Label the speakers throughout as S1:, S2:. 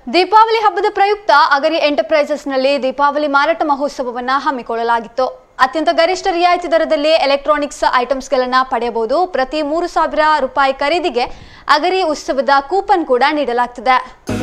S1: ದೀಪಾವಳಿ ಹಬ್ಬದ ಪ್ರಯುಕ್ತ ಅಗರಿ ಎಂಟರ್ಪ್ರೈಸಸ್ನಲ್ಲಿ ದೀಪಾವಳಿ ಮಾರಾಟ ಮಹೋತ್ಸವವನ್ನು ಹಮ್ಮಿಕೊಳ್ಳಲಾಗಿತ್ತು ಅತ್ಯಂತ ಗರಿಷ್ಠ ರಿಯಾಯಿತಿ ದರದಲ್ಲಿ ಎಲೆಕ್ಟ್ರಾನಿಕ್ಸ್ ಐಟಮ್ಸ್ಗಳನ್ನು ಪಡೆಯಬಹುದು ಪ್ರತಿ ಮೂರು ಸಾವಿರ ರೂಪಾಯಿ ಖರೀದಿಗೆ ಅಗರಿ ಉತ್ಸವದ ಕೂಪನ್ ಕೂಡ ನೀಡಲಾಗ್ತಿದೆ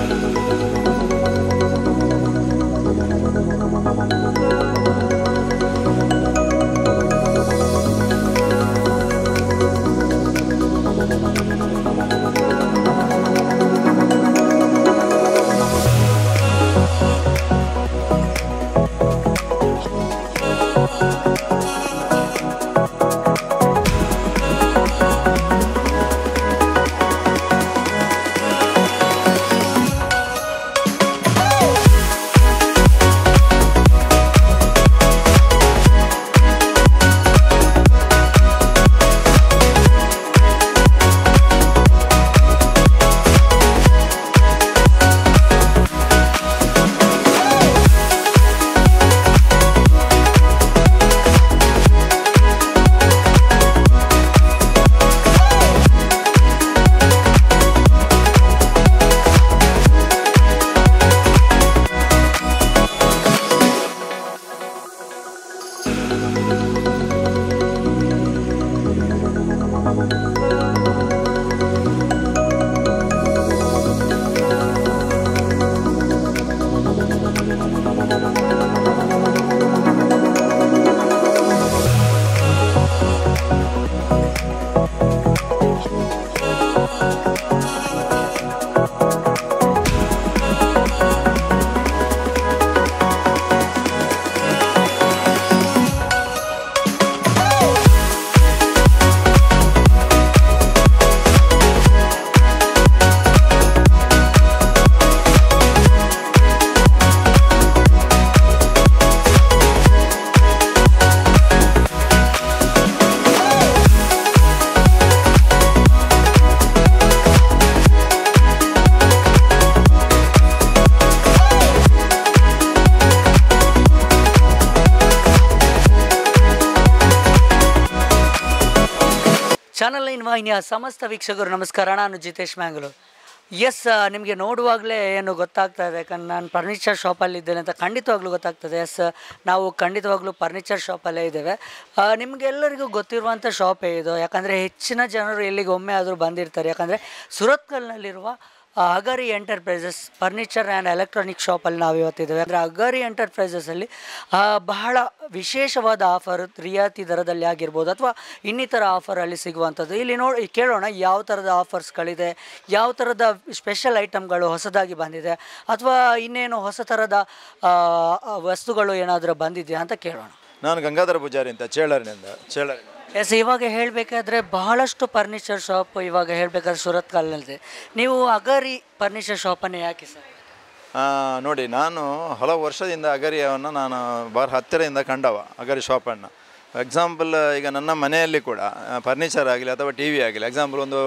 S2: ಚಾನಲ್ ಲೈನ್ ವಾಹಿನಿಯ ಸಮಸ್ತ ವೀಕ್ಷಕರು ನಮಸ್ಕಾರ ನಾನು ಜಿತೇಶ್ ಮ್ಯಾಂಗ್ಳೂರು ಎಸ್ ನಿಮಗೆ ನೋಡುವಾಗಲೇ ಏನು ಗೊತ್ತಾಗ್ತಾ ಇದೆ ಯಾಕಂದ್ರೆ ನಾನು ಫರ್ನಿಚರ್ ಶಾಪಲ್ಲಿ ಇದ್ದೇನೆ ಅಂತ ಖಂಡಿತವಾಗ್ಲೂ ಗೊತ್ತಾಗ್ತದೆ ಎಸ್ ನಾವು ಖಂಡಿತವಾಗ್ಲೂ ಫರ್ನಿಚರ್ ಶಾಪಲ್ಲೇ ಇದ್ದೇವೆ ಆ, ನಿಮಗೆಲ್ಲರಿಗೂ ಗೊತ್ತಿರುವಂಥ ಶಾಪೇ ಇದು ಯಾಕಂದರೆ ಹೆಚ್ಚಿನ ಜನರು ಇಲ್ಲಿಗೆ ಒಮ್ಮೆ ಆದರೂ ಬಂದಿರ್ತಾರೆ ಯಾಕಂದರೆ ಸುರತ್ಕಲ್ನಲ್ಲಿರುವ ಆ, Agari enterprises furniture and electronic ಶಾಪಲ್ಲಿ ನಾವು ಇವತ್ತಿದ್ದೇವೆ ಅಂದರೆ ಅಗರಿ ಎಂಟರ್ಪ್ರೈಸಸಲ್ಲಿ ಆ, ಬಹಳ ವಿಶೇಷವಾದ ಆಫರ್ ರಿಯಾಯಿತಿ ದರದಲ್ಲಿ ಆಗಿರ್ಬೋದು ಅಥವಾ ಇನ್ನಿತರ ಆಫರಲ್ಲಿ ಸಿಗುವಂಥದ್ದು ಇಲ್ಲಿ ನೋಡಿ ಕೇಳೋಣ ಯಾವ ಥರದ ಆಫರ್ಸ್ಗಳಿದೆ ಯಾವ ಥರದ ಸ್ಪೆಷಲ್ ಐಟಮ್ಗಳು ಹೊಸದಾಗಿ ಬಂದಿದೆ ಅಥವಾ ಇನ್ನೇನು ಹೊಸ ಥರದ ಆ, ವಸ್ತುಗಳು ಏನಾದರೂ ಬಂದಿದೆಯಾ ಅಂತ ಕೇಳೋಣ
S3: ನಾನು ಗಂಗಾಧರ ಪೂಜಾರಿ ಅಂತ ಚೇಳರಿನಿಂದ ಚೇಳರಿ
S2: ಎಸ್ ಇವಾಗ ಹೇಳಬೇಕಾದ್ರೆ ಬಹಳಷ್ಟು ಫರ್ನಿಚರ್ ಶಾಪ್ ಇವಾಗ ಹೇಳಬೇಕಾದ್ರೆ ಸುರತ್ ಕಾಲಲ್ಲಿದೆ ನೀವು ಅಗರಿ ಫರ್ನಿಚರ್ ಶಾಪನ್ನೇ ಯಾಕೆ ಸರ್
S3: ಆ, ನೋಡಿ ನಾನು ಹಲವು ವರ್ಷದಿಂದ ಅಗರಿಯನ್ನು ನಾನು ಭಾಳ ಹತ್ತಿರದಿಂದ ಕಂಡವ ಅಗರಿ ಶಾಪನ್ನು ಎಕ್ಸಾಂಪಲ್ ಈಗ ನನ್ನ ಮನೆಯಲ್ಲಿ ಕೂಡ ಫರ್ನಿಚರ್ ಆಗಲಿ ಅಥವಾ ಟಿ ವಿ ಆಗಲಿ ಎಕ್ಸಾಂಪಲ್ ಒಂದು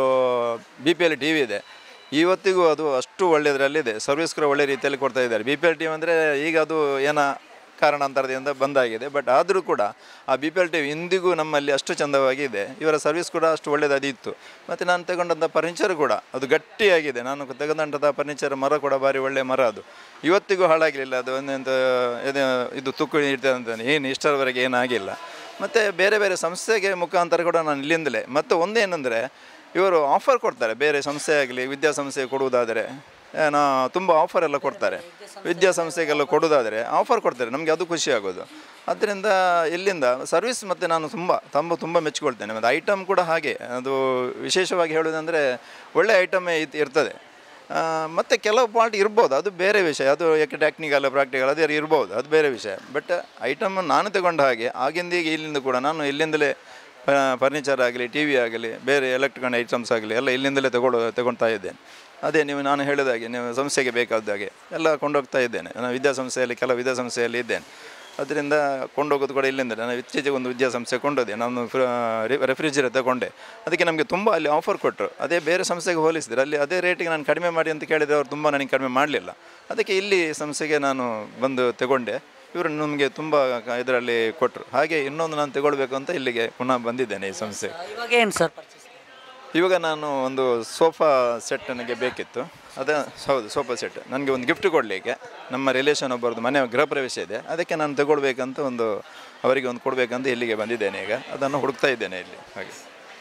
S3: B P L T V ಇದೆ ಇವತ್ತಿಗೂ ಅದು ಅಷ್ಟು ಒಳ್ಳೆಯದರಲ್ಲಿದೆ ಸರ್ವಿಸ್ ಕೂಡ ಒಳ್ಳೆ ರೀತಿಯಲ್ಲಿ ಕೊಡ್ತಾ ಇದ್ದಾರೆ B P L T V ಅಂದರೆ ಈಗ ಅದು ಏನ ಕಾರಣಾಂತರದಿಂದ ಬಂದಾಗಿದೆ ಬಟ್ ಆದರೂ ಕೂಡ ಆ B P L T V ಇಂದಿಗೂ ನಮ್ಮಲ್ಲಿ ಅಷ್ಟು ಚಂದವಾಗಿ ಇದೆ ಇವರ ಸರ್ವಿಸ್ ಕೂಡ ಅಷ್ಟು ಒಳ್ಳೆಯದಿತ್ತು ಮತ್ತು ನಾನು ತಗೊಂಡಂಥ ಫರ್ನಿಚರ್ ಕೂಡ ಅದು ಗಟ್ಟಿಯಾಗಿದೆ ನಾನು ತೆಗೆದಂಥ ಫರ್ನಿಚರ್ ಮರ ಕೂಡ ಭಾರಿ ಒಳ್ಳೆಯ ಮರ ಅದು ಇವತ್ತಿಗೂ ಹಾಳಾಗಲಿಲ್ಲ ಅದು ಒಂದೆಂತ ಇದು ಇದು ತುಕ್ಕು ಇರ್ತದೆ ಅಂತ ಏನು ಇಷ್ಟರವರೆಗೆ ಏನಾಗಿಲ್ಲ ಮತ್ತು ಬೇರೆ ಬೇರೆ ಸಂಸ್ಥೆಗೆ ಮುಖಾಂತರ ಕೂಡ ನಾನು ಇಲ್ಲಿಂದಲೇ ಮತ್ತು ಒಂದೇನೆಂದರೆ ಇವರು ಆಫರ್ ಕೊಡ್ತಾರೆ ಬೇರೆ ಸಂಸ್ಥೆ ಆಗಲಿ ವಿದ್ಯಾಸಂಸ್ಥೆ ಕೊಡುವುದಾದರೆ ಏನೋ ತುಂಬ ಆಫರ್ ಎಲ್ಲ ಕೊಡ್ತಾರೆ ವಿದ್ಯಾಸಂಸ್ಥೆಗೆಲ್ಲ ಕೊಡೋದಾದರೆ ಆಫರ್ ಕೊಡ್ತಾರೆ ನಮಗೆ ಅದು ಖುಷಿ ಆಗೋದು ಅದರಿಂದ ಇಲ್ಲಿಂದ ಸರ್ವಿಸ್ ಮತ್ತು ನಾನು ತುಂಬ ತುಂಬ ತುಂಬ ಮೆಚ್ಚಿಕೊಳ್ತೇನೆ ಮತ್ತು ಐಟಮ್ ಕೂಡ ಹಾಗೆ ಅದು ವಿಶೇಷವಾಗಿ ಹೇಳೋದಂದರೆ ಒಳ್ಳೆ ಐಟಮೇ ಇತ್- ಇರ್ತದೆ ಆ, ಮತ್ತು ಕೆಲವು ಪಾರ್ಟ್ ಇರ್ಬೋದು ಅದು ಬೇರೆ ವಿಷಯ ಅದು ಯಾಕೆ ಟೆಕ್ನಿಕಲ್ ಪ್ರಾಕ್ಟಿಕಲ್ ಅದೇ ಇರ್ಬೋದು ಅದು ಬೇರೆ ವಿಷಯ ಬಟ್ ಐಟಮ್ ನಾನು ತಗೊಂಡ ಹಾಗೆ ಆಗಿಂದೀಗ ಇಲ್ಲಿಂದ ಕೂಡ ನಾನು ಇಲ್ಲಿಂದಲೇ ಫರ್ನಿಚರ್ ಆಗಲಿ ಟಿ ವಿ ಆಗಲಿ ಬೇರೆ ಎಲೆಕ್ಟ್ರಾನಿಕ್ ಐಟಮ್ಸ್ ಆಗಲಿ ಎಲ್ಲ ಇಲ್ಲಿಂದಲೇ ತಗೊಳ್ಳೋ ತಗೊಳ್ತಾ ಇದ್ದೇನೆ ಅದೇ ನೀವು ನಾನು ಹೇಳಿದಾಗೆ ನೀವು ಸಂಸ್ಥೆಗೆ ಬೇಕಾದಾಗೆ ಎಲ್ಲ ಕೊಂಡೋಗ್ತಾ ಇದ್ದೇನೆ ನಾನು ವಿದ್ಯಾಸಂಸ್ಥೆಯಲ್ಲಿ ಕೆಲವು ವಿದ್ಯಾಸಂಸ್ಥೆಯಲ್ಲಿ ಇದ್ದೇನೆ ಅದರಿಂದ ಕೊಂಡೋಗೋದು ಕೂಡ ಇಲ್ಲಿಂದ ನಾನು ಇತ್ತೀಚೆಗೆ ಒಂದು ವಿದ್ಯಾಸಂಸ್ಥೆ ಕೊಂಡೋದೆ ನಾನು ರೆಫ್ರಿಜರೇಟರ್ ತಗೊಂಡೆ ಅದಕ್ಕೆ ನಮಗೆ ತುಂಬ ಅಲ್ಲಿ ಆಫರ್ ಕೊಟ್ಟರು ಅದೇ ಬೇರೆ ಸಂಸ್ಥೆಗೆ ಹೋಲಿಸಿದ್ರೆ ಅಲ್ಲಿ ಅದೇ ರೇಟಿಗೆ ನಾನು ಕಡಿಮೆ ಮಾಡಿ ಅಂತ ಕೇಳಿದರೆ ಅವ್ರು ತುಂಬ ನನಗೆ ಕಡಿಮೆ ಮಾಡಲಿಲ್ಲ ಅದಕ್ಕೆ ಇಲ್ಲಿ ಸಂಸ್ಥೆಗೆ ನಾನು ಬಂದು ತಗೊಂಡೆ ಇವರು ನಮಗೆ ತುಂಬ ಇದರಲ್ಲಿ ಕೊಟ್ಟರು ಹಾಗೆ ಇನ್ನೊಂದು ನಾನು ತಗೊಳ್ಬೇಕು ಅಂತ ಇಲ್ಲಿಗೆ ಪುನಃ ಬಂದಿದ್ದೇನೆ ಈ ಸಂಸ್ಥೆ
S2: ಇವಾಗ ಏನು ಸರ್ ಪರ್ಚೇಸ್
S3: ಇವಾಗ ನಾನು ಒಂದು ಸೋಫಾ ಸೆಟ್ ನನಗೆ ಬೇಕಿತ್ತು ಅದೇ ಹೌದು ಸೋಫಾ ಸೆಟ್ ನನಗೆ ಒಂದು ಗಿಫ್ಟ್ ಕೊಡಲಿಕ್ಕೆ ನಮ್ಮ ರಿಲೇಷನ್ ಒಬ್ಬರದ್ದು ಮನೆ ಗೃಹ ಪ್ರವೇಶ ಇದೆ ಅದಕ್ಕೆ ನಾನು ತಗೊಳ್ಬೇಕಂತ ಒಂದು ಅವರಿಗೆ ಒಂದು ಕೊಡಬೇಕಂತ ಇಲ್ಲಿಗೆ ಬಂದಿದ್ದೇನೆ ಈಗ ಅದನ್ನು ಹುಡುಕ್ತಾ ಇದ್ದೇನೆ ಇಲ್ಲಿ ಹಾಗೆ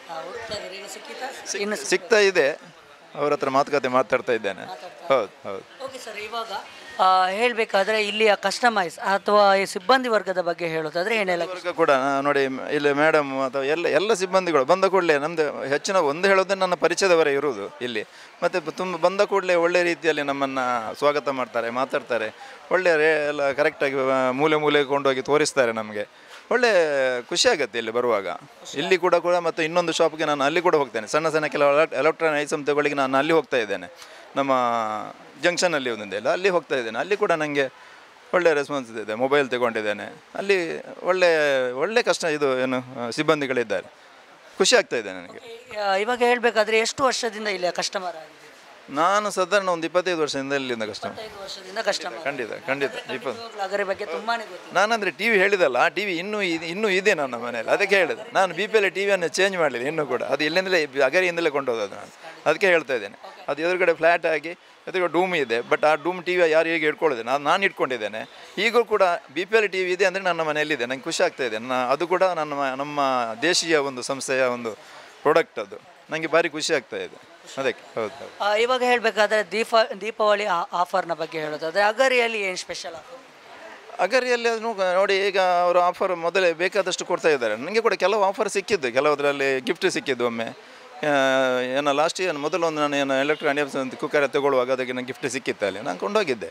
S2: ಇನ್ನು
S3: ಸಿಗ್ತಾ ಇದೆ ಅವ್ರ ಹತ್ರ ಮಾತುಕತೆ ಮಾತಾಡ್ತಾ ಇದ್ದೇನೆ ಹೌದು ಹೌದು
S2: ಓಕೆ ಸರ್ ಇವಾಗ ಹೇಳಬೇಕಾದ್ರೆ ಇಲ್ಲಿಯ ಕಸ್ಟಮೈಸ್ ಅಥವಾ ಈ ಸಿಬ್ಬಂದಿ ವರ್ಗದ ಬಗ್ಗೆ ಹೇಳೋದಾದ್ರೆ ಏನೆಲ್ಲ
S3: ವರ್ಗ ಕೂಡ ಆ, ನೋಡಿ ಮ್- ಇಲ್ಲಿ ಮೇಡಮ್ ಅಥವಾ ಎಲ್ಲ ಎಲ್ಲ ಸಿಬ್ಬಂದಿಗಳು ಬಂದ ಕೂಡಲೇ ನಮ್ಮದು ಹೆಚ್ಚಿನ ಒಂದು ಹೇಳೋದೇ ನನ್ನ ಪರಿಚಯದವರೇ ಇರುವುದು ಇಲ್ಲಿ ಮತ್ತು ತುಂಬ ಬಂದ ಕೂಡಲೇ ಒಳ್ಳೆ ರೀತಿಯಲ್ಲಿ ನಮ್ಮನ್ನು ಸ್ವಾಗತ ಮಾಡ್ತಾರೆ ಮಾತಾಡ್ತಾರೆ ಒಳ್ಳೆ ರೇ ಎಲ್ಲ ಕರೆಕ್ಟಾಗಿ ಮೂಲೆ ಮೂಲೆ ಕೊಂಡೋಗಿ ತೋರಿಸ್ತಾರೆ ನಮಗೆ ಒಳ್ಳೆ ಖುಷಿ ಆಗುತ್ತೆ ಇಲ್ಲಿ ಬರುವಾಗ ಇಲ್ಲಿ ಕೂಡ ಕೂಡ ಮತ್ತು ಇನ್ನೊಂದು ಶಾಪ್ಗೆ ನಾನು ಅಲ್ಲಿ ಕೂಡ ಹೋಗ್ತೇನೆ ಸಣ್ಣ ಸಣ್ಣ ಕೆಲವು ಎಲೆಕ್ಟ್ರಾನಿಕ್ ಐಟಮ್ ತಗೊಳ್ಳಿಕ್ಕೆ ನಾನು ಅಲ್ಲಿ ಹೋಗ್ತಾ ಇದ್ದೇನೆ ನಮ್ಮ ಜಂಕ್ಷನಲ್ಲಿ ಒಂದಿದೆ ಅಲ್ಲ ಅಲ್ಲಿ ಹೋಗ್ತಾ ಇದ್ದೇನೆ ಅಲ್ಲಿ ಕೂಡ ನನಗೆ ಒಳ್ಳೆ ರೆಸ್ಪಾನ್ಸ್ ಇದೆ ಮೊಬೈಲ್ ತಗೊಂಡಿದ್ದೇನೆ ಅಲ್ಲಿ ಒಳ್ಳೆ ಒಳ್ಳೆ ಕಷ್ಟ ಇದು ಏನು ಆ, ಸಿಬ್ಬಂದಿಗಳಿದ್ದಾರೆ ಖುಷಿ ಆಗ್ತಾ ಇದೆ ನನಗೆ
S2: ಆ, ಇವಾಗ ಹೇಳಬೇಕಾದ್ರೆ ಎಷ್ಟು ವರ್ಷದಿಂದ ಇಲ್ಲಿ ಕಸ್ಟಮರ್ ಆಗಿದೆ
S3: ನಾನು ಸಾಧಾರಣ ಒಂದು ಇಪ್ಪತ್ತೈದು ವರ್ಷದಿಂದ ಇಲ್ಲಿಂದ ಕಷ್ಟ
S2: ಐದು ವರ್ಷದಿಂದ ಕಸ್ಟಮರ್
S3: ಖಂಡಿತ ಖಂಡಿತ ಇಪ್ಪತ್ತು
S2: ಅದರ ಬಗ್ಗೆ ತುಂಬಾನೇ ಗೊತ್ತಿದೆ
S3: ನಾನಂದರೆ ಟಿ ವಿ ಹೇಳಿದಲ್ಲ ಆ ಟಿ ವಿ ಇನ್ನೂ ಇದೆ ಇನ್ನೂ ಇದೆ ನನ್ನ ಮನೆಯಲ್ಲಿ ಅದಕ್ಕೆ ಹೇಳಿದೆ ನಾನು ಬಿ ಪಿ ಎಲ್ ಟಿ ವಿಯನ್ನು ಚೇಂಜ್ ಮಾಡಲಿಲ್ಲ ಇನ್ನೂ ಕೂಡ ಅದು ಇಲ್ಲಿಂದಲೇ ಅಗರಿಯಿಂದಲೇ ಕೊಂಡೋದದು ನಾನು ಅದಕ್ಕೆ ಹೇಳ್ತಾ ಇದ್ದೇನೆ ಅದು ಎದುರುಗಡೆ ಫ್ಲ್ಯಾಟ್ ಆಗಿ ಎದುರುಗಡೆ ಡೂಮ್ ಇದೆ ಬಟ್ ಆ ಡೂಮ್ ಟಿ ವಿ ಯಾರು ಹೇಗೆ ಇಟ್ಕೊಳ್ಳೋದೆ ನಾನು ನಾನು ಇಟ್ಕೊಂಡಿದ್ದೇನೆ ಈಗೂ ಕೂಡ B P L T V ಇದೆ ಅಂದರೆ ನನ್ನ ಮನೆಯಲ್ಲಿದೆ ನಂಗೆ ಖುಷಿ ಆಗ್ತಾ ಇದೆ ನನ್ನ ಅದು ಕೂಡ ನನ್ನ ಮ- ನಮ್ಮ ದೇಶೀಯ ಒಂದು ಸಂಸ್ಥೆಯ ಒಂದು ಪ್ರಾಡಕ್ಟ್ ಅದು ನನಗೆ ಭಾರಿ ಖುಷಿ ಆಗ್ತಾ ಇದೆ ಅದಕ್ಕೆ ಹೌದು ಹೌದು
S2: ಆ, ಇವಾಗ ಹೇಳಬೇಕಾದ್ರೆ ದೀಪ ದೀಪಾವಳಿ ಆ- ಆಫರ್ನ ಬಗ್ಗೆ ಹೇಳೋದಾದ್ರೆ ಅಗರಿಯಲ್ಲಿ ಏನು ಸ್ಪೆಷಲ್ ಆಫರ್
S3: ಅಗರಿಯಲ್ಲಿ ಅದನ್ನು ನೋಡಿ ಈಗ ಅವರು ಆಫರ್ ಮೊದಲೇ ಬೇಕಾದಷ್ಟು ಕೊಡ್ತಾ ಇದ್ದಾರೆ ನನಗೆ ಕೂಡ ಕೆಲವು ಆಫರ್ ಸಿಕ್ಕಿದ್ದು ಕೆಲವುದರಲ್ಲಿ ಗಿಫ್ಟ್ ಸಿಕ್ಕಿದ್ದು ಒಮ್ಮೆ ಆ, ಏನೋ ಲಾಸ್ಟ್ ಇಯರ್ ಮೊದಲು ಒಂದು ನಾನು ಏನು ಎಲೆಕ್ಟ್ರಾನಿಕ್ಸ್ ಒಂದು ಕುಕ್ಕರ್ ತಗೊಳ್ಳುವಾಗ ಅದಕ್ಕೆ ನನಗೆ ಗಿಫ್ಟ್ ಸಿಕ್ಕಿತ್ತು ಅಲ್ಲಿ ನಾನು ಕೊಂಡೋಗಿದ್ದೆ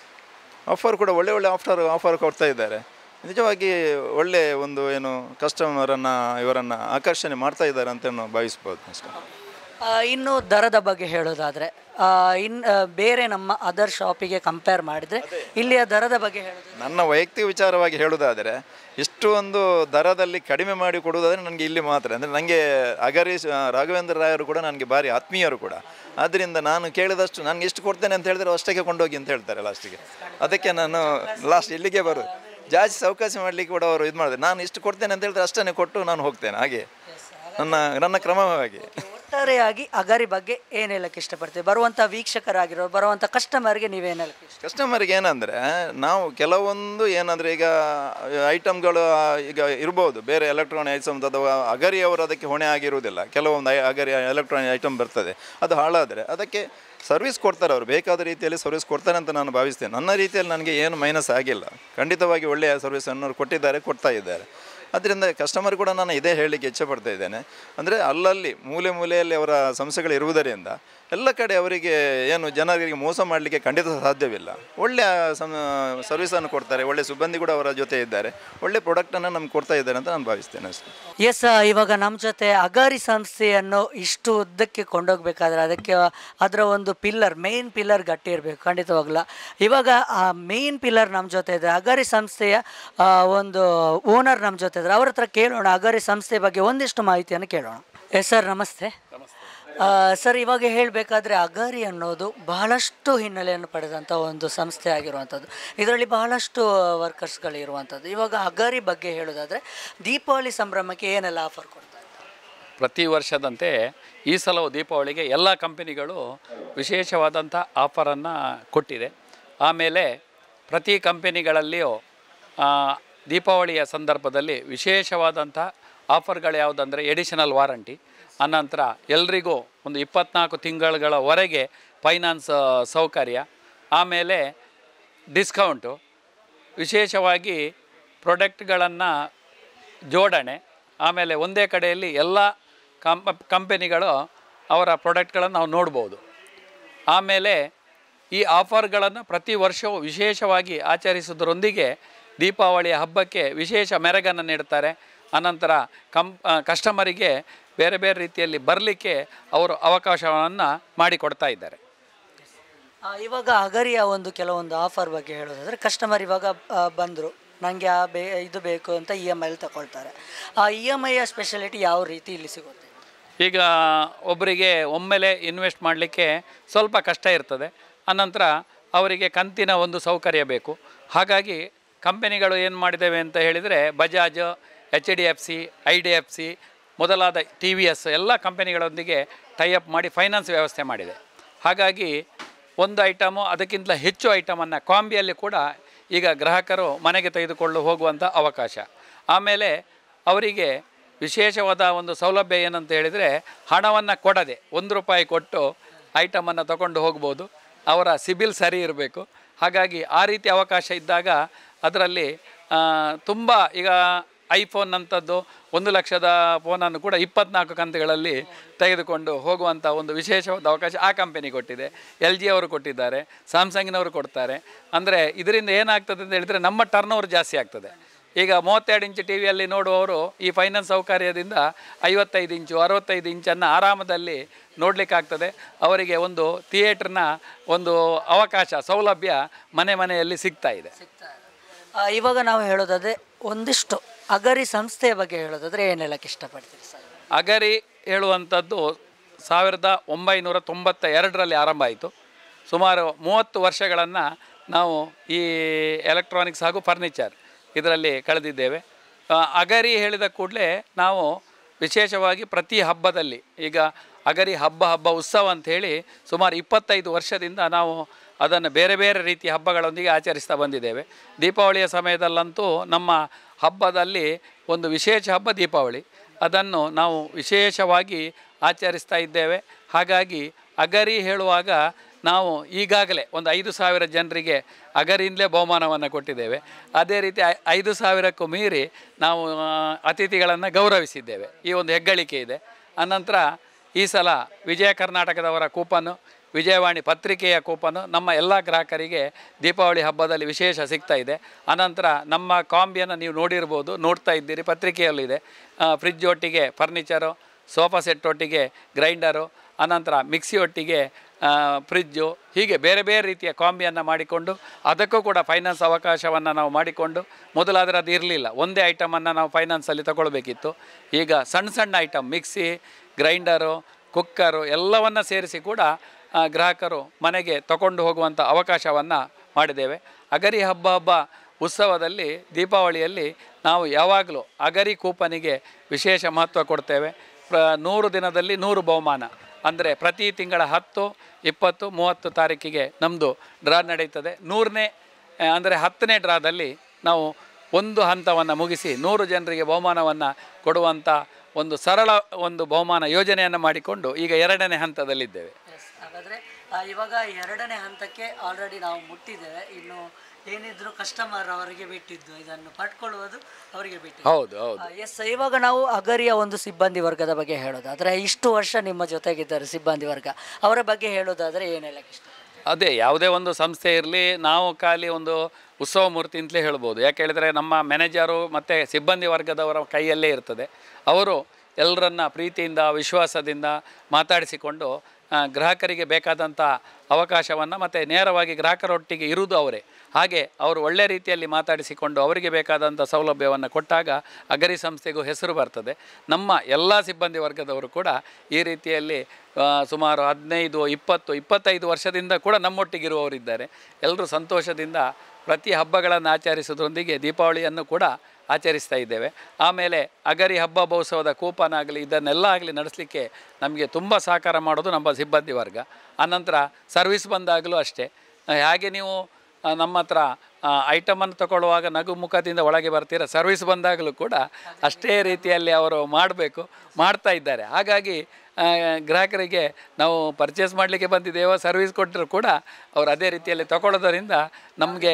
S3: ಆಫರ್ ಕೂಡ ಒಳ್ಳೆ ಒಳ್ಳೆ ಆಫರ್ ಆಫರ್ ಕೊಡ್ತಾ ಇದ್ದಾರೆ ನಿಜವಾಗಿ ಒಳ್ಳೆ ಒಂದು ಏನು ಕಸ್ಟಮರನ್ನು ಇವರನ್ನು ಆಕರ್ಷಣೆ ಮಾಡ್ತಾ ಇದ್ದಾರೆ ಅಂತ ನಾವು ಭಾವಿಸ್ಬೋದು ಅಷ್ಟೇ
S2: ಆ, ಇನ್ನು ದರದ ಬಗ್ಗೆ ಹೇಳೋದಾದ್ರೆ ಆ, ಇನ್ ಆ, ಬೇರೆ ನಮ್ಮ ಅದರ್ ಶಾಪಿಗೆ ಕಂಪೇರ್ ಮಾಡಿದ್ರೆ ಇಲ್ಲಿಯ ದರದ ಬಗ್ಗೆ ಹೇಳೋದು
S3: ನನ್ನ ವೈಯಕ್ತಿಕ ವಿಚಾರವಾಗಿ ಹೇಳುವುದಾದರೆ ಇಷ್ಟು ಒಂದು ದರದಲ್ಲಿ ಕಡಿಮೆ ಮಾಡಿ ಕೊಡುವುದಾದರೆ ನನಗೆ ಇಲ್ಲಿ ಮಾತ್ರ ಅಂದರೆ ನನಗೆ ಅಗರಿ ಸ- ರಾಘವೇಂದ್ರ ರಾಯರು ಕೂಡ ನನಗೆ ಭಾರಿ ಆತ್ಮೀಯರು ಕೂಡ ಆದ್ದರಿಂದ ನಾನು ಕೇಳಿದಷ್ಟು ನಾನು ಎಷ್ಟು ಕೊಡ್ತೇನೆ ಅಂತ ಹೇಳಿದ್ರೆ ಅಷ್ಟಕ್ಕೆ ಕೊಂಡೋಗಿ ಅಂತ ಹೇಳ್ತಾರೆ ಲಾಸ್ಟಿಗೆ ಅದಕ್ಕೆ ನಾನು ಲಾಸ್ಟ್ ಇಲ್ಲಿಗೆ ಬರೋದು ಜಾಸ್ತಿ ಅವಕಾಶ ಮಾಡಲಿಕ್ಕೆ ಕೂಡ ಅವರು ಇದು ಮಾಡಿದೆ ನಾನು ಇಷ್ಟು ಕೊಡ್ತೇನೆ ಅಂತ ಹೇಳಿದ್ರೆ ಅಷ್ಟನ್ನೇ ಕೊಟ್ಟು ನಾನು ಹೋಗ್ತೇನೆ ಹಾಗೆ ನನ್ನ ನನ್ನ ಕ್ರಮವಾಗಿ
S2: ಒಟ್ಟಾರೆಯಾಗಿ ಅಗರಿ ಬಗ್ಗೆ ಏನು ಹೇಳಕ್ಕೆ ಇಷ್ಟಪಡ್ತೀವಿ ಬರುವಂಥ ವೀಕ್ಷಕರಾಗಿರೋ ಬರುವಂಥ ಕಸ್ಟಮರ್ಗೆ ನೀವೇನು ಹೇಳಕ್ಕೆ ಇಷ್ಟ
S3: ಕಸ್ಟಮರ್ಗೆ ಏನಂದರೆ ನಾವು ಕೆಲವೊಂದು ಏನಂದರೆ ಈಗ ಐಟಮ್ಗಳು ಈಗ ಇರ್ಬೋದು ಬೇರೆ ಎಲೆಕ್ಟ್ರಾನಿಕ್ ಐಟಮ್ಸ್ ಅಥವಾ ಅಗರಿಯವರು ಅದಕ್ಕೆ ಹೊಣೆ ಆಗಿರುವುದಿಲ್ಲ ಕೆಲವೊಂದು ಐ- ಅಗರಿ ಎಲೆಕ್ಟ್ರಾನಿಕ್ ಐಟಮ್ ಬರ್ತದೆ ಅದು ಹಾಳಾದರೆ ಅದಕ್ಕೆ ಸರ್ವಿಸ್ ಕೊಡ್ತಾರೆ ಅವರು ಬೇಕಾದ ರೀತಿಯಲ್ಲಿ ಸರ್ವಿಸ್ ಕೊಡ್ತಾರೆ ಅಂತ ನಾನು ಭಾವಿಸ್ತೇನೆ ನನ್ನ ರೀತಿಯಲ್ಲಿ ನನಗೆ ಏನು ಮೈನಸ್ ಆಗಿಲ್ಲ ಖಂಡಿತವಾಗಿ ಒಳ್ಳೆಯ ಸರ್ವಿಸನ್ನು ಅವರು ಕೊಟ್ಟಿದ್ದಾರೆ ಕೊಡ್ತಾ ಇದ್ದಾರೆ ಅದರಿಂದ ಕಸ್ಟಮರ್ ಕೂಡ ನಾನು ಇದೇ ಹೇಳಲಿಕ್ಕೆ ಇಚ್ಛೆ ಪಡ್ತಾ ಇದ್ದೇನೆ ಅಂದರೆ ಅಲ್ಲಲ್ಲಿ ಮೂಲೆ ಮೂಲೆಯಲ್ಲಿ ಅವರ ಸಮಸ್ಯೆಗಳು ಇರುವುದರಿಂದ ಎಲ್ಲ ಕಡೆ ಅವರಿಗೆ ಏನು ಜನರಿಗೆ ಮೋಸ ಮಾಡಲಿಕ್ಕೆ ಖಂಡಿತ ಸಾಧ್ಯವಿಲ್ಲ ಒಳ್ಳೆಯ ಸಮ ಸರ್ವಿಸನ್ನು ಕೊಡ್ತಾರೆ ಒಳ್ಳೆ ಸಿಬ್ಬಂದಿ ಕೂಡ ಅವರ ಜೊತೆ ಇದ್ದಾರೆ ಒಳ್ಳೆ ಪ್ರಾಡಕ್ಟನ್ನು ನಮ್ಗೆ ಕೊಡ್ತಾ ಇದ್ದಾರೆ ಅಂತ ನಾನು ಭಾವಿಸ್ತೇನೆ ಅಷ್ಟೇ
S2: ಎಸ್ ಇವಾಗ ನಮ್ಮ ಜೊತೆ ಅಗಾರಿ ಸಂಸ್ಥೆಯನ್ನು ಇಷ್ಟು ಉದ್ದಕ್ಕೆ ಕೊಂಡೋಗ್ಬೇಕಾದ್ರೆ ಅದಕ್ಕೆ ಅದರ ಒಂದು ಪಿಲ್ಲರ್ ಮೇನ್ ಪಿಲ್ಲರ್ ಗಟ್ಟಿ ಇರಬೇಕು ಖಂಡಿತವಾಗ್ಲ ಇವಾಗ ಆ ಮೇನ್ ಪಿಲ್ಲರ್ ನಮ್ಮ ಜೊತೆ ಇದೆ ಅಗಾರಿ ಸಂಸ್ಥೆಯ ಆ, ಒಂದು ಓನರ್ ನಮ್ಮ ಜೊತೆ ಇದ್ದಾರೆ ಅವ್ರ ಹತ್ರ ಕೇಳೋಣ ಅಗಾರಿ ಸಂಸ್ಥೆ ಬಗ್ಗೆ ಒಂದಿಷ್ಟು ಮಾಹಿತಿಯನ್ನು ಕೇಳೋಣ ಎಸ್ ಸರ್ ನಮಸ್ತೆ ಆ, ಸರ್ ಇವಾಗ ಹೇಳಬೇಕಾದ್ರೆ ಅಗಾರಿ ಅನ್ನೋದು ಬಹಳಷ್ಟು ಹಿನ್ನೆಲೆಯನ್ನು ಪಡೆದಂಥ ಒಂದು ಸಂಸ್ಥೆ ಆಗಿರುವಂಥದ್ದು ಇದರಲ್ಲಿ ಬಹಳಷ್ಟು ವರ್ಕರ್ಸ್ಗಳು ಇರುವಂಥದ್ದು ಇವಾಗ ಅಗಾರಿ ಬಗ್ಗೆ ಹೇಳೋದಾದರೆ ದೀಪಾವಳಿ ಸಂಭ್ರಮಕ್ಕೆ ಏನೆಲ್ಲ ಆಫರ್ ಕೊಡ್ತಾರೆ
S4: ಪ್ರತಿ ವರ್ಷದಂತೆ ಈ ಸಲವು ದೀಪಾವಳಿಗೆ ಎಲ್ಲ ಕಂಪನಿಗಳು ವಿಶೇಷವಾದಂಥ ಆಫರನ್ನು ಕೊಟ್ಟಿದೆ ಆಮೇಲೆ ಪ್ರತಿ ಕಂಪನಿಗಳಲ್ಲಿಯೂ ಆ, ದೀಪಾವಳಿಯ ಸಂದರ್ಭದಲ್ಲಿ ವಿಶೇಷವಾದಂಥ ಆಫರ್ಗಳು ಯಾವುದಂದರೆ ಎಡಿಷನಲ್ ವಾರಂಟಿ ಅನಂತರ ಎಲ್ರಿಗೂ ಒಂದು ಇಪ್ಪತ್ನಾಲ್ಕು ತಿಂಗಳುಗಳವರೆಗೆ ಫೈನಾನ್ಸ್ ಸೌಕರ್ಯ ಆಮೇಲೆ ಡಿಸ್ಕೌಂಟು ವಿಶೇಷವಾಗಿ ಪ್ರಾಡಕ್ಟ್ಗಳನ್ನು ಜೋಡಣೆ ಆಮೇಲೆ ಒಂದೇ ಕಡೆಯಲ್ಲಿ ಎಲ್ಲ ಕಂಪ ಕಂಪೆನಿಗಳು ಅವರ ಪ್ರಾಡಕ್ಟ್ಗಳನ್ನು ನಾವು ನೋಡ್ಬೋದು ಆಮೇಲೆ ಈ ಆಫರ್ಗಳನ್ನು ಪ್ರತಿ ವರ್ಷವೂ ವಿಶೇಷವಾಗಿ ಆಚರಿಸುವುದರೊಂದಿಗೆ ದೀಪಾವಳಿಯ ಹಬ್ಬಕ್ಕೆ ವಿಶೇಷ ಮೆರಗನ್ನು ನೀಡ್ತಾರೆ ಅನಂತರ ಕಂ ಕಸ್ಟಮರಿಗೆ ಬೇರೆ ಬೇರೆ ರೀತಿಯಲ್ಲಿ ಬರಲಿಕ್ಕೆ ಅವರು ಅವಕಾಶವನ್ನು ಮಾಡಿಕೊಡ್ತಾ ಇದ್ದಾರೆ
S2: ಆ, ಇವಾಗ ಅಗರಿಯ ಒಂದು ಕೆಲವೊಂದು ಆಫರ್ ಬಗ್ಗೆ ಹೇಳೋದಾದರೆ ಕಸ್ಟಮರ್ ಇವಾಗ ಬಂದರು ನನಗೆ ಆ ಬೇ ಇದು ಬೇಕು ಅಂತ ಇ ಎಮ್ ಐಲಿ ತಗೊಳ್ತಾರೆ ಆ ಇ ಎಮ್ ಐಯ ಸ್ಪೆಷಾಲಿಟಿ ಯಾವ ರೀತಿ ಇಲ್ಲಿ ಸಿಗುತ್ತೆ
S4: ಈಗ ಒಬ್ಬರಿಗೆ ಒಮ್ಮೆಲೆ ಇನ್ವೆಸ್ಟ್ ಮಾಡಲಿಕ್ಕೆ ಸ್ವಲ್ಪ ಕಷ್ಟ ಇರ್ತದೆ ಅನಂತರ ಅವರಿಗೆ ಕಂತಿನ ಒಂದು ಸೌಕರ್ಯ ಬೇಕು ಹಾಗಾಗಿ ಕಂಪನಿಗಳು ಏನು ಮಾಡಿದ್ದೇವೆ ಅಂತ ಹೇಳಿದರೆ Bajaj H D F C I D F C ಮೊದಲಾದ ಟಿ ವಿ ಎಸ್ ಎಲ್ಲ ಕಂಪನಿಗಳೊಂದಿಗೆ ಟೈಅಪ್ ಮಾಡಿ ಫೈನಾನ್ಸ್ ವ್ಯವಸ್ಥೆ ಮಾಡಿದೆ ಹಾಗಾಗಿ ಒಂದು ಐಟಮು ಅದಕ್ಕಿಂತ ಹೆಚ್ಚು ಐಟಮನ್ನು ಕಾಂಬಿಯಲ್ಲಿ ಕೂಡ ಈಗ ಗ್ರಾಹಕರು ಮನೆಗೆ ತೆಗೆದುಕೊಂಡು ಹೋಗುವಂಥ ಅವಕಾಶ ಆಮೇಲೆ ಅವರಿಗೆ ವಿಶೇಷವಾದ ಒಂದು ಸೌಲಭ್ಯ ಏನಂತ ಹೇಳಿದರೆ ಹಣವನ್ನು ಕೊಡದೆ ಒಂದು ರೂಪಾಯಿ ಕೊಟ್ಟು ಐಟಮನ್ನು ತಗೊಂಡು ಹೋಗ್ಬೋದು ಅವರ ಸಿಬಿಲ್ ಸರಿ ಇರಬೇಕು ಹಾಗಾಗಿ ಆ ರೀತಿ ಅವಕಾಶ ಇದ್ದಾಗ ಅದರಲ್ಲಿ ತುಂಬ ಈಗ ಐಫೋನ್ ಅಂಥದ್ದು ಒಂದು ಲಕ್ಷದ ಫೋನನ್ನು ಕೂಡ ಇಪ್ಪತ್ನಾಲ್ಕು ಕಂತುಗಳಲ್ಲಿ ತೆಗೆದುಕೊಂಡು ಹೋಗುವಂಥ ಒಂದು ವಿಶೇಷವಾದ ಅವಕಾಶ ಆ ಕಂಪನಿ ಕೊಟ್ಟಿದೆ ಎಲ್ ಜಿ ಅವರು ಕೊಟ್ಟಿದ್ದಾರೆ ಸ್ಯಾಮ್ಸಂಗಿನವರು ಕೊಡ್ತಾರೆ ಅಂದರೆ ಇದರಿಂದ ಏನಾಗ್ತದೆ ಅಂತ ಹೇಳಿದರೆ ನಮ್ಮ ಟರ್ನ್ ಓವರ್ ಜಾಸ್ತಿ ಆಗ್ತದೆ ಈಗ ಮೂವತ್ತೆರಡು ಇಂಚು ಟಿ ವಿಯಲ್ಲಿ ನೋಡುವವರು ಈ ಫೈನಾನ್ಸ್ ಸೌಕರ್ಯದಿಂದ ಐವತ್ತೈದು ಇಂಚು ಅರವತ್ತೈದು ಇಂಚನ್ನು ಆರಾಮದಲ್ಲಿ ನೋಡಲಿಕ್ಕಾಗ್ತದೆ ಅವರಿಗೆ ಒಂದು ಥಿಯೇಟ್ರ್ನ ಒಂದು ಅವಕಾಶ ಸೌಲಭ್ಯ ಮನೆ ಮನೆಯಲ್ಲಿ ಸಿಗ್ತಾ ಇದೆ
S2: ಆ, ಇವಾಗ ನಾವು ಹೇಳೋದಾದ್ರೆ ಒಂದಿಷ್ಟು ಅಗರಿ ಸಂಸ್ಥೆಯ ಬಗ್ಗೆ ಹೇಳೋದಾದ್ರೆ ಏನು ಹೇಳಕ್ಕೆ ಇಷ್ಟಪಡ್ತೀರಿ ಸರ್
S4: ಅಗರಿ ಹೇಳುವಂಥದ್ದು ಸಾವಿರದ ಒಂಬೈನೂರ ತೊಂಬತ್ತ ಎರಡರಲ್ಲಿ ಆರಂಭ ಆಯಿತು ಸುಮಾರು ಮೂವತ್ತು ವರ್ಷಗಳನ್ನು ನಾವು ಈ ಎಲೆಕ್ಟ್ರಾನಿಕ್ಸ್ ಹಾಗೂ ಫರ್ನಿಚರ್ ಇದರಲ್ಲಿ ಕಳೆದಿದ್ದೇವೆ ಆ, ಅಗರಿ ಹೇಳಿದ ಕೂಡಲೇ ನಾವು ವಿಶೇಷವಾಗಿ ಪ್ರತಿ ಹಬ್ಬದಲ್ಲಿ ಈಗ ಅಗರಿ ಹಬ್ಬ ಹಬ್ಬ ಉತ್ಸವ ಅಂಥೇಳಿ ಸುಮಾರು ಇಪ್ಪತ್ತೈದು ವರ್ಷದಿಂದ ನಾವು ಅದನ್ನು ಬೇರೆ ಬೇರೆ ರೀತಿಯ ಹಬ್ಬಗಳೊಂದಿಗೆ ಆಚರಿಸ್ತಾ ಬಂದಿದ್ದೇವೆ ದೀಪಾವಳಿಯ ಸಮಯದಲ್ಲಂತೂ ನಮ್ಮ ಹಬ್ಬದಲ್ಲಿ ಒಂದು ವಿಶೇಷ ಹಬ್ಬ ದೀಪಾವಳಿ ಅದನ್ನು ನಾವು ವಿಶೇಷವಾಗಿ ಆಚರಿಸ್ತಾ ಇದ್ದೇವೆ ಹಾಗಾಗಿ ಅಗರಿ ಹೇಳುವಾಗ ನಾವು ಈಗಾಗಲೇ ಒಂದು ಐದು ಸಾವಿರ ಜನರಿಗೆ ಅಗರಿಯಿಂದಲೇ ಬಹುಮಾನವನ್ನು ಕೊಟ್ಟಿದ್ದೇವೆ ಅದೇ ರೀತಿ ಐ- ಐದು ಸಾವಿರಕ್ಕೂ ಮೀರಿ ನಾವು ಆ, ಅತಿಥಿಗಳನ್ನು ಗೌರವಿಸಿದ್ದೇವೆ ಈ ಒಂದು ಹೆಗ್ಗಳಿಕೆ ಇದೆ ಅನಂತರ ಈ ಸಲ ವಿಜಯ ಕರ್ನಾಟಕದವರ ಕೂಪನ್ನು ವಿಜಯವಾಣಿ ಪತ್ರಿಕೆಯ ಕೂಪನು ನಮ್ಮ ಎಲ್ಲ ಗ್ರಾಹಕರಿಗೆ ದೀಪಾವಳಿ ಹಬ್ಬದಲ್ಲಿ ವಿಶೇಷ ಸಿಗ್ತಾ ಇದೆ ಅನಂತರ ನಮ್ಮ ಕಾಂಬಿಯನ್ನು ನೀವು ನೋಡಿರ್ಬೋದು ನೋಡ್ತಾ ಇದ್ದೀರಿ ಪತ್ರಿಕೆಯಲ್ಲಿದೆ ಆ, ಫ್ರಿಜ್ ಒಟ್ಟಿಗೆ ಫರ್ನಿಚರು ಸೋಫಾ ಸೆಟ್ ಒಟ್ಟಿಗೆ ಗ್ರೈಂಡರು ಅನಂತರ ಮಿಕ್ಸಿ ಒಟ್ಟಿಗೆ ಆ, ಫ್ರಿಜ್ಜು ಹೀಗೆ ಬೇರೆ ಬೇರೆ ರೀತಿಯ ಕಾಂಬಿಯನ್ನು ಮಾಡಿಕೊಂಡು ಅದಕ್ಕೂ ಕೂಡ ಫೈನಾನ್ಸ್ ಅವಕಾಶವನ್ನು ನಾವು ಮಾಡಿಕೊಂಡು ಮೊದಲಾದರೆ ಅದು ಇರಲಿಲ್ಲ ಒಂದೇ ಐಟಮನ್ನು ನಾವು ಫೈನಾನ್ಸಲ್ಲಿ ತಗೊಳ್ಬೇಕಿತ್ತು ಈಗ ಸಣ್ಣ ಸಣ್ಣ ಐಟಮ್ ಮಿಕ್ಸಿ ಗ್ರೈಂಡರು ಕುಕ್ಕರು ಎಲ್ಲವನ್ನು ಸೇರಿಸಿ ಕೂಡ ಆ, ಗ್ರಾಹಕರು ಮನೆಗೆ ತಗೊಂಡು ಹೋಗುವಂಥ ಅವಕಾಶವನ್ನು ಮಾಡಿದ್ದೇವೆ ಅಗರಿ ಹಬ್ಬ ಹಬ್ಬ ಉತ್ಸವದಲ್ಲಿ ದೀಪಾವಳಿಯಲ್ಲಿ ನಾವು ಯಾವಾಗಲೂ ಅಗರಿ ಕೂಪನಿಗೆ ವಿಶೇಷ ಮಹತ್ವ ಕೊಡ್ತೇವೆ ಪ್ರ ನೂರು ದಿನದಲ್ಲಿ ನೂರು ಬಹುಮಾನ ಅಂದರೆ ಪ್ರತಿ ತಿಂಗಳ ಹತ್ತು ಇಪ್ಪತ್ತು ಮೂವತ್ತು ತಾರೀಕಿಗೆ ನಮ್ಮದು ಡ್ರಾ ನಡೀತದೆ ನೂರನೇ ಅಂದರೆ ಹತ್ತನೇ ಡ್ರಾದಲ್ಲಿ ನಾವು ಒಂದು ಹಂತವನ್ನು ಮುಗಿಸಿ ನೂರು ಜನರಿಗೆ ಬಹುಮಾನವನ್ನು ಕೊಡುವಂಥ ಒಂದು ಸರಳ ಒಂದು ಬಹುಮಾನ ಯೋಜನೆಯನ್ನು ಮಾಡಿಕೊಂಡು ಈಗ ಎರಡನೇ ಹಂತದಲ್ಲಿದ್ದೇವೆ
S2: ಎಸ್ ಹಾಗಾದರೆ ಇವಾಗ ಎರಡನೇ ಹಂತಕ್ಕೆ ಆಲ್ರೆಡಿ ನಾವು ಮುಟ್ಟಿದ್ದೇವೆ ಇನ್ನು ಏನಿದ್ರು ಕಸ್ಟಮರ್ ಅವರಿಗೆ ಬಿಟ್ಟಿದ್ದು ಇದನ್ನು ಪಡ್ಕೊಳ್ಳುವುದು ಅವರಿಗೆ ಬಿಟ್ಟಿದ್ದು
S4: ಹೌದು ಹೌದು
S2: ಎಸ್ ಇವಾಗ ನಾವು ಅಗರಿಯ ಒಂದು ಸಿಬ್ಬಂದಿ ವರ್ಗದ ಬಗ್ಗೆ ಹೇಳೋದಾದರೆ ಇಷ್ಟು ವರ್ಷ ನಿಮ್ಮ ಜೊತೆಗಿದ್ದಾರೆ ಸಿಬ್ಬಂದಿ ವರ್ಗ ಅವರ ಬಗ್ಗೆ ಹೇಳೋದಾದರೆ ಏನು ಹೇಳಕ್ಕೆ ಇಷ್ಟ
S4: ಅದೇ ಯಾವುದೇ ಒಂದು ಸಂಸ್ಥೆ ಇರಲಿ ನಾವು ಖಾಲಿ ಒಂದು ಉತ್ಸವ ಮೂರ್ತಿ ಅಂತಲೇ ಹೇಳ್ಬೋದು ಯಾಕೆ ಹೇಳಿದರೆ ನಮ್ಮ ಮ್ಯಾನೇಜರು ಮತ್ತು ಸಿಬ್ಬಂದಿ ವರ್ಗದವರ ಕೈಯಲ್ಲೇ ಇರ್ತದೆ ಅವರು ಎಲ್ಲರನ್ನ ಪ್ರೀತಿಯಿಂದ ವಿಶ್ವಾಸದಿಂದ ಮಾತಾಡಿಸಿಕೊಂಡು ಆ, ಗ್ರಾಹಕರಿಗೆ ಬೇಕಾದಂಥ ಅವಕಾಶವನ್ನು ಮತ್ತು ನೇರವಾಗಿ ಗ್ರಾಹಕರೊಟ್ಟಿಗೆ ಇರುವುದು ಅವರೇ ಹಾಗೆ ಅವರು ಒಳ್ಳೆ ರೀತಿಯಲ್ಲಿ ಮಾತಾಡಿಸಿಕೊಂಡು ಅವರಿಗೆ ಬೇಕಾದಂಥ ಸೌಲಭ್ಯವನ್ನು ಕೊಟ್ಟಾಗ ಅಗರಿ ಸಂಸ್ಥೆಗೂ ಹೆಸರು ಬರ್ತದೆ ನಮ್ಮ ಎಲ್ಲ ಸಿಬ್ಬಂದಿ ವರ್ಗದವರು ಕೂಡ ಈ ರೀತಿಯಲ್ಲಿ ಆ, ಸುಮಾರು ಹದಿನೈದು ಇಪ್ಪತ್ತು ಇಪ್ಪತ್ತೈದು ವರ್ಷದಿಂದ ಕೂಡ ನಮ್ಮೊಟ್ಟಿಗಿರುವವರಿದ್ದಾರೆ ಎಲ್ಲರೂ ಸಂತೋಷದಿಂದ ಪ್ರತಿ ಹಬ್ಬಗಳನ್ನು ಆಚರಿಸೋದ್ರೊಂದಿಗೆ ದೀಪಾವಳಿಯನ್ನು ಕೂಡ ಆಚರಿಸ್ತಾ ಇದ್ದೇವೆ ಆಮೇಲೆ ಅಗರಿ ಹಬ್ಬ ಮಹೋತ್ಸವದ ಕೂಪನ್ ಆಗಲಿ ಇದನ್ನೆಲ್ಲ ಆಗಲಿ ನಡೆಸಲಿಕ್ಕೆ ನಮಗೆ ತುಂಬ ಸಹಕಾರ ಮಾಡೋದು ನಮ್ಮ ಸಿಬ್ಬಂದಿ ವರ್ಗ ಆನಂತರ ಸರ್ವಿಸ್ ಬಂದಾಗಲೂ ಅಷ್ಟೇ ಹಾಗೆ ನೀವು ಆ, ನಮ್ಮ ಹತ್ರ ಐಟಮನ್ನು ತಗೊಳ್ಳುವಾಗ ನಗು ಮುಖದಿಂದ ಒಳಗೆ ಬರ್ತೀರ ಸರ್ವಿಸ್ ಬಂದಾಗಲೂ ಕೂಡ ಅಷ್ಟೇ ರೀತಿಯಲ್ಲಿ ಅವರು ಮಾಡಬೇಕು ಮಾಡ್ತಾ ಇದ್ದಾರೆ ಹಾಗಾಗಿ ಆ, ಗ್ರಾಹಕರಿಗೆ ನಾವು ಪರ್ಚೇಸ್ ಮಾಡಲಿಕ್ಕೆ ಬಂದಿದ್ದೇವೋ ಸರ್ವಿಸ್ ಕೊಟ್ಟರು ಕೂಡ ಅವರು ಅದೇ ರೀತಿಯಲ್ಲಿ ತಗೊಳ್ಳೋದರಿಂದ ನಮಗೆ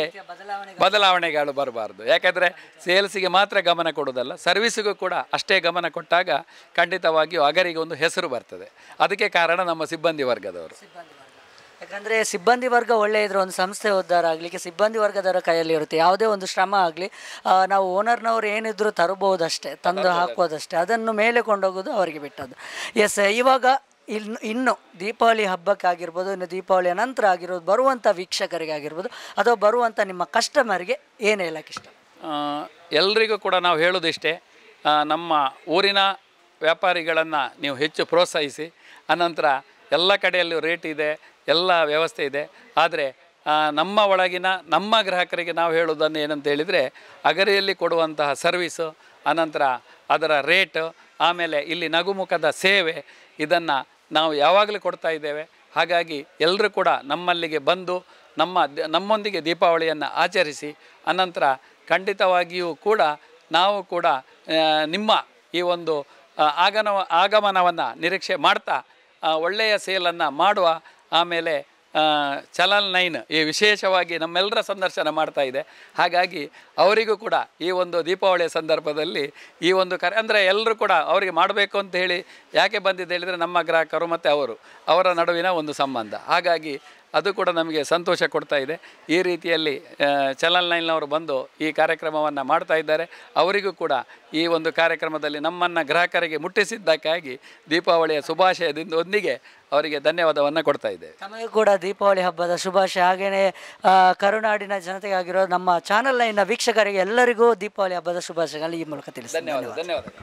S4: ಬದಲಾವಣೆಗಳು ಬರಬಾರ್ದು ಯಾಕಂದರೆ ಸೇಲ್ಸಿಗೆ ಮಾತ್ರ ಗಮನ ಕೊಡೋದಲ್ಲ ಸರ್ವಿಸಿಗೂ ಕೂಡ ಅಷ್ಟೇ ಗಮನ ಕೊಟ್ಟಾಗ ಖಂಡಿತವಾಗಿಯೂ ಅಗರಿಗೆ ಒಂದು ಹೆಸರು ಬರ್ತದೆ ಅದಕ್ಕೆ ಕಾರಣ ನಮ್ಮ ಸಿಬ್ಬಂದಿ ವರ್ಗದವರು
S2: ಸಿಬ್ಬಂದಿ ವರ್ಗ ಯಾಕಂದರೆ ಸಿಬ್ಬಂದಿ ವರ್ಗ ಒಳ್ಳೆ ಇದ್ರೆ ಒಂದು ಸಂಸ್ಥೆ ಉದ್ಧಾರ ಆಗಲಿಕ್ಕೆ ಸಿಬ್ಬಂದಿ ವರ್ಗದವರ ಕೈಯಲ್ಲಿ ಇರುತ್ತೆ ಯಾವುದೇ ಒಂದು ಶ್ರಮ ಆಗಲಿ ನಾವು ಓನರ್ನವ್ರು ಏನಿದ್ರು ತರಬಹುದಷ್ಟೇ ತಂದು ಹಾಕೋದಷ್ಟೇ ಅದನ್ನು ಮೇಲೆ ಕೊಂಡೋಗೋದು ಅವರಿಗೆ ಬಿಟ್ಟದ್ದು ಎಸ್ ಇವಾಗ ಇನ್ನು ಇನ್ನು ದೀಪಾವಳಿ ಹಬ್ಬಕ್ಕಾಗಿರ್ಬೋದು ಇನ್ನು ದೀಪಾವಳಿಯ ನಂತರ ಆಗಿರ್ಬೋದು ಬರುವಂಥ ವೀಕ್ಷಕರಿಗೆ ಆಗಿರ್ಬೋದು ಅಥವಾ ಬರುವಂಥ ನಿಮ್ಮ ಕಸ್ಟಮರ್ಗೆ ಏನು ಹೇಳಕ್ಕೆ ಇಷ್ಟ
S4: ಆ, ಎಲ್ರಿಗೂ ಕೂಡ ನಾವು ಹೇಳೋದಿಷ್ಟೇ ಆ, ನಮ್ಮ ಊರಿನ ವ್ಯಾಪಾರಿಗಳನ್ನು ನೀವು ಹೆಚ್ಚು ಪ್ರೋತ್ಸಾಹಿಸಿ ಅನಂತರ ಎಲ್ಲ ಕಡೆಯಲ್ಲೂ ರೇಟ್ ಇದೆ ಎಲ್ಲ ವ್ಯವಸ್ಥೆ ಇದೆ ಆದರೆ ಆ, ನಮ್ಮ ಒಳಗಿನ ನಮ್ಮ ಗ್ರಾಹಕರಿಗೆ ನಾವು ಹೇಳೋದನ್ನು ಏನಂತ ಹೇಳಿದರೆ ಅಗರಿಯಲ್ಲಿ ಕೊಡುವಂತಹ ಸರ್ವೀಸು ಅನಂತರ ಅದರ ರೇಟ್ ಆಮೇಲೆ ಇಲ್ಲಿ ನಗುಮುಖದ ಸೇವೆ ಇದನ್ನು ನಾವು ಯಾವಾಗಲೂ ಕೊಡ್ತಾ ಇದ್ದೇವೆ ಹಾಗಾಗಿ ಎಲ್ಲರೂ ಕೂಡ ನಮ್ಮಲ್ಲಿಗೆ ಬಂದು ನಮ್ಮ ದ- ನಮ್ಮೊಂದಿಗೆ ದೀಪಾವಳಿಯನ್ನು ಆಚರಿಸಿ ಅನಂತರ ಖಂಡಿತವಾಗಿಯೂ ಕೂಡ ನಾವು ಕೂಡ ಆ, ನಿಮ್ಮ ಈ ಒಂದು ಆ, ಆಗನ ಆಗಮನವನ್ನು ನಿರೀಕ್ಷೆ ಮಾಡ್ತಾ ಆ, ಒಳ್ಳೆಯ ಸೇಲನ್ನು ಮಾಡುವ ಆಮೇಲೆ ಆ, ಚಲಲ್ ನೈನ್ ಈ ವಿಶೇಷವಾಗಿ ನಮ್ಮೆಲ್ಲರ ಸಂದರ್ಶನ ಮಾಡ್ತಾ ಇದೆ ಹಾಗಾಗಿ ಅವರಿಗೂ ಕೂಡ ಈ ಒಂದು ದೀಪಾವಳಿಯ ಸಂದರ್ಭದಲ್ಲಿ ಈ ಒಂದು ಕರೆ ಅಂದರೆ ಎಲ್ಲರೂ ಕೂಡ ಅವರಿಗೆ ಮಾಡಬೇಕು ಅಂತ ಹೇಳಿ ಯಾಕೆ ಬಂದಿದೆ ಹೇಳಿದರೆ ನಮ್ಮ ಗ್ರಾಹಕರು ಮತ್ತು ಅವರು ಅವರ ನಡುವಿನ ಒಂದು ಸಂಬಂಧ ಹಾಗಾಗಿ ಅದು ಕೂಡ ನಮಗೆ ಸಂತೋಷ ಕೊಡ್ತಾ ಇದೆ ಈ ರೀತಿಯಲ್ಲಿ ಆ, ಚಲನ್ ಲೈನ್ನವರು ಬಂದು ಈ ಕಾರ್ಯಕ್ರಮವನ್ನು ಮಾಡ್ತಾ ಇದ್ದಾರೆ ಅವರಿಗೂ ಕೂಡ ಈ ಒಂದು ಕಾರ್ಯಕ್ರಮದಲ್ಲಿ ನಮ್ಮನ್ನು ಗ್ರಾಹಕರಿಗೆ ಮುಟ್ಟಿಸಿದ್ದಕ್ಕಾಗಿ ದೀಪಾವಳಿಯ ಶುಭಾಶಯದಿಂದ ಒಂದಿಗೆ ಅವರಿಗೆ ಧನ್ಯವಾದವನ್ನು ಕೊಡ್ತಾ ಇದ್ದೇವೆ
S2: ತಮಗೂ ಕೂಡ ದೀಪಾವಳಿ ಹಬ್ಬದ ಶುಭಾಶಯ ಹಾಗೆಯೇ ಆ, ಕರುನಾಡಿನ ಜನತೆಗಾಗಿರೋ ನಮ್ಮ ಚಾನಲ್ ಲೈನ್ನ ವೀಕ್ಷಕರಿಗೆ ಎಲ್ಲರಿಗೂ ದೀಪಾವಳಿ ಹಬ್ಬದ ಶುಭಾಶಯಗಳು ಈ ಮೂಲಕ ತಿಳಿಸ್ತೀನಿ
S4: ಧನ್ಯವಾದ ಧನ್ಯವಾದ